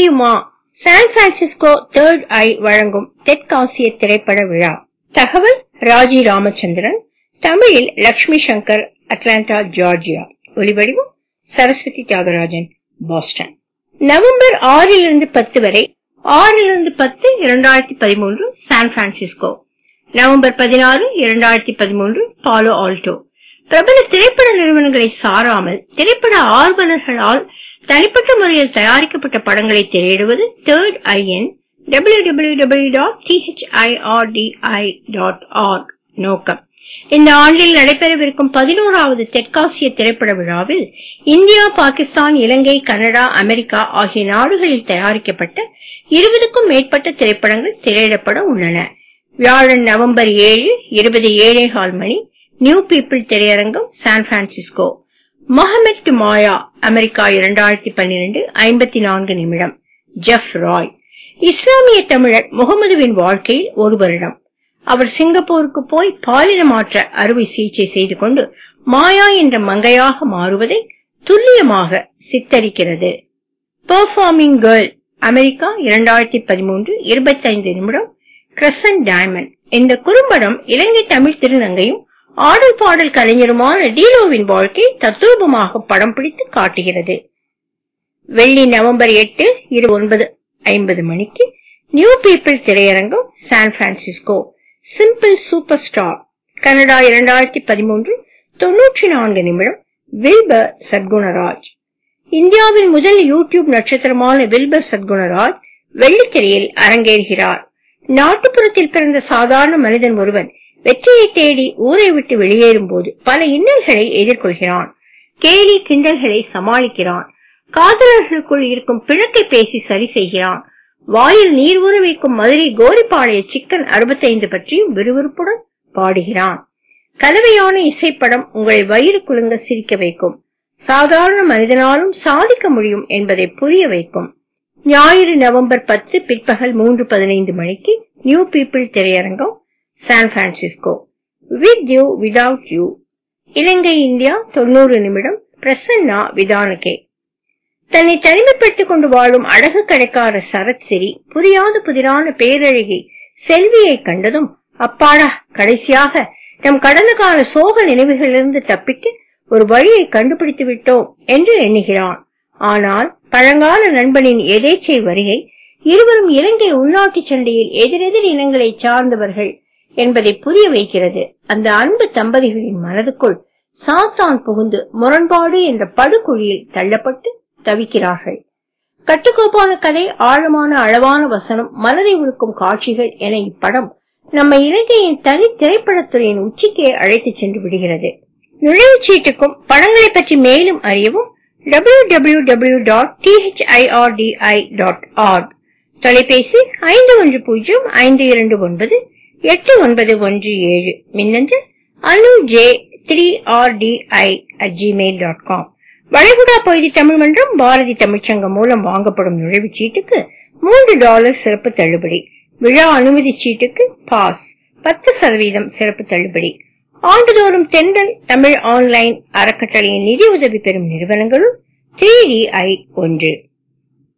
முடியுமா San Francisco third ஐ வழங்கும் தெற்காசிய திரைப்பட விழா தகவல் ராஜி ராமச்சந்திரன் தமிழில் லக்ஷ்மி சங்கர் அட்லாண்டா ஜார்ஜியா ஒலிவடிவம் சரஸ்வதி தியாகராஜன் பாஸ்டன் நவம்பர் ஆறிலிருந்து பத்து வரை ஆறிலிருந்து பத்து இரண்டாயிரத்தி பதிமூன்று சான் பிரான்சிஸ்கோ நவம்பர் பதினாறு இரண்டாயிரத்தி பதிமூன்று பாலோ ஆல்டோ பிரபல திரைப்பட நிறுவனங்களை சாராமல் திரைப்பட ஆர்வலர்களால் தனிப்பட்ட முறையில் தயாரிக்கப்பட்ட படங்களை திரையிடுவது தேர்ட் ஐஎன் www.thirdi.org நோக்கம் இந்த ஆண்டில் நடைபெறவிருக்கும் பதினோராவது தெற்காசிய திரைப்பட விழாவில் India Pakistan Ilangai Canada America ஆகிய நாடுகளில் தயாரிக்கப்பட்ட இருபதுக்கும் மேற்பட்ட திரைப்படங்கள் திரையிடப்பட உள்ளன வியாழன் நவம்பர் ஏழு இருபது ஏழே கால் மணி நியூ பீப்பிள் திரையரங்கம் San Francisco Mohamed Maya America இரண்டாயிரத்தி பன்னிரண்டு ஐம்பத்தி நான்கு நிமிடம் ஜெஃப் ராய் இஸ்லாமிய தமிழர் முகமதுவின் வாழ்க்கையில் ஒரு வருடம் அவர் சிங்கப்பூருக்கு போய் பாலின மாற்ற அறுவை சிகிச்சை செய்து கொண்டு மாயா என்ற மங்கையாக மாறுவதை துல்லியமாக சித்தரிக்கிறது பெர்ஃபார்மிங் கேர்ள் அமெரிக்கா இரண்டாயிரத்தி பதிமூன்று இருபத்தைந்து நிமிடம் கிரசன் டைமண்ட் இந்த குறும்படம் இலங்கை தமிழ் திருநங்கையும் ஆடல் பாடல் கலைஞருமான டீலோவின் வாழ்க்கை தத்ரூபமாக படம் பிடித்து காட்டுகிறது வெள்ளி நவம்பர் எட்டு இரு ஒன்பது ஐம்பது மணிக்கு நியூ பீப்பிள் திரையரங்கம் San Francisco Simple Super Star Canada இரண்டாயிரத்தி பதிமூன்று தொன்னூற்றி நான்கு நிமிடம் வில்பர் சத்குணராஜ் இந்தியாவின் முதல் யூடியூப் நட்சத்திரமான வில்பர் சத்குணராஜ் வெள்ளித்திரையில் அரங்கேறுகிறார் நாட்டுப்புறத்தில் பிறந்த சாதாரண மனிதன் ஒருவன் வெற்றியை தேடி ஊரை விட்டு வெளியேறும் போது பல இன்னல்களை எதிர்கொள்கிறான் கேலி கிண்டல்களை சமாளிக்கிறான் காதலர்களுக்குள் இருக்கும் பிணக்கை பேசி சரி செய்கிறான் வாயில் நீர் ஊற வைக்கும் மதுரை கோரிப்பாளைய சிக்கன் அறுபத்தைந்து பற்றியும் விறுவிறுப்புடன் பாடுகிறான் கலவையான இசைப்படம் உங்களை வயிறு குலுங்க சிரிக்க வைக்கும் சாதாரண மனிதனாலும் சாதிக்க முடியும் என்பதை புரிய வைக்கும் ஞாயிறு நவம்பர் பத்து பிற்பகல் மூன்று பதினைந்து மணிக்கு நியூ பீப்பிள் திரையரங்கம் San Francisco With You Without You Ilangai India தொண்ணூறு நிமிடம் பிரசன்னா விதானகே தன்னை தனிமைப்படுத்திக் கொண்டு வாழும் அழகு கடைக்கார சரத் சிரி புரியாத புதிரான பேரழகி செல்வியை கண்டதும் அப்பாடா கடைசியாக நம் கடந்த கால சோக நினைவுகளிலிருந்து தப்பிக்க ஒரு வழியை கண்டுபிடித்து விட்டோம் என்று எண்ணுகிறான் ஆனால் பழங்கால நண்பனின் எதேச்சை வருகை இருவரும் இலங்கை உள்நாட்டு சண்டையில் எதிரெதிர் இனங்களை சார்ந்தவர்கள் என்பதை புரிய வைக்கிறது அந்த அன்பு தம்பதிகளின் மனதுக்குள் சாத்தான் புகுந்து முரண்பாடு என்ற படுகுழியில் தள்ளப்பட்டு தவிக்கிறார்கள் கட்டுக்கோப்பான கதை ஆழமான அளவான வசனம் மனதை உழுக்கும் காட்சிகள் என இப்படம் நம்ம இலங்கையின் தனி திரைப்படத்துறையின் உச்சிக்கே அழைத்துச் சென்று விடுகிறது நுழைவுச் சீட்டுக்கும் படங்களை பற்றி மேலும் அறியவும் www.thirdi.org தொலைபேசி ஐந்து ஒன்று பூஜ்ஜியம் ஐந்து இரண்டு ஒன்பது எட்டு ஒன்பது ஒன்று ஏழு மின்னஞ்சல் Anu J three R D I at Gmail dot com வளைகுடா பகுதி தமிழ் மன்றம் பாரதி தமிழ்ச்சங்கம் மூலம் வாங்கப்படும் நுழைவுச் சீட்டுக்கு மூன்று டாலர் சிறப்பு தள்ளுபடி விழா அனுமதி சீட்டுக்கு பாஸ் பத்து சதவீதம் சிறப்பு தள்ளுபடி ஆண்டுதோறும் தென்றல் தமிழ் ஆன்லைன் அறக்கட்டளையின் நிதி உதவி பெறும் நிறுவனங்களுள் த்ரீ டி ஐ ஒன்று